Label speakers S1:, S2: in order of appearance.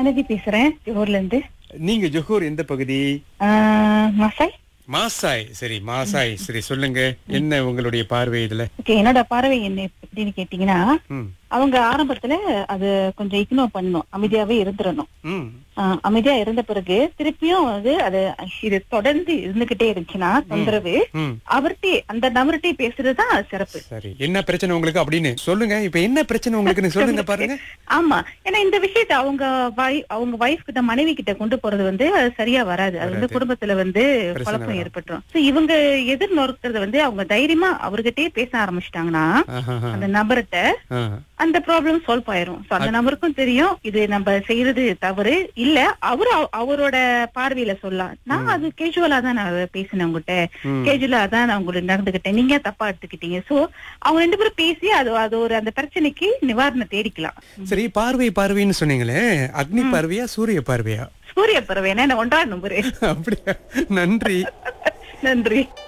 S1: ஜானகி பேசுறேன் ஜோர்ல இருந்து
S2: நீங்க ஜொஹூர் எந்த பகுதி
S1: ஆஹ், மசாய்
S2: மாசாய் சரி மாசாய் சரி சொல்லுங்க என்ன உங்களுடைய பார்வை இதுல
S1: ஓகே என்னோட பார்வை என்ன எப்படின்னு கேட்டீங்கன்னா
S2: ம்
S1: அவங்க ஆரம்பத்துல அது கொஞ்சம் இக்னோர் பண்ணணும் அமைதியாவே இருந்துடணும்
S2: ம்
S1: ஆஹ், அமைதியா இருந்த பிறகு திருப்பியும் வந்து அது இது தொடர்ந்து இருந்துகிட்டே இருந்துச்சுன்னா தொந்தரவு
S2: ம்
S1: அவர்கிட்ட அந்த நபர்கிட்ட பேசுறதுதான் சிறப்பு
S2: சரி என்ன பிரச்சனை உங்களுக்கு அப்படின்னு சொல்லுங்க இப்ப என்ன பிரச்சனை உங்களுக்குன்னு சொல்லுங்க பாருங்க
S1: ஆமா ஏன்னா இந்த விஷயத்த அவங்க வை- அவங்க வைஃப் கிட்ட மனைவி கிட்ட கொண்டு போறது வந்து அது சரியா வராது அது வந்து
S2: வராது.
S1: குடும்பத்துல வந்து
S2: பிரச்சனை
S1: குழப்பம்
S2: வரும்.
S1: ஏற்பட்டுரும் So, இவங்க எதிர்நோக்கிறது வந்து அவங்க தைரியமா அவர்கிட்டயே பேச ஆரம்பிச்சிட்டாங்கன்னா
S2: ஆஹாஹா.
S1: அந்த நபர்கிட்ட
S2: ஆ.
S1: அந்த ப்ராப்ளம் சால்வ் ஆயிரும் So, அந்த நபருக்கும் தெரியும் இது நம்ம செய்யறது தவறு இல்ல அவரு அவ- அவரோட பார்வையில சொல்லலாம் நான் அது கேஜுவலா தான் நான் பேசினேன் உங்ககிட்ட
S2: ம்.
S1: கேஜுவலா தான் நான் உங்களுக்கு நடந்துகிட்டேன் நீங்க தப்பா எடுத்துக்கிட்டீங்க சோ அவங்க ரெண்டு பேரும் பேசி அது அது ஒரு அந்த பிரச்சனைக்கு நிவாரணம் தேடிக்கலாம்
S2: சரி பார்வை பார்வைன்னு சொன்னீங்களே அக்னி பார்வையா சூரிய பார்வையா
S1: சூரிய பறவை என்ன ஒன்றா நம்புறேன்
S2: அப்படியா நன்றி
S1: நன்றி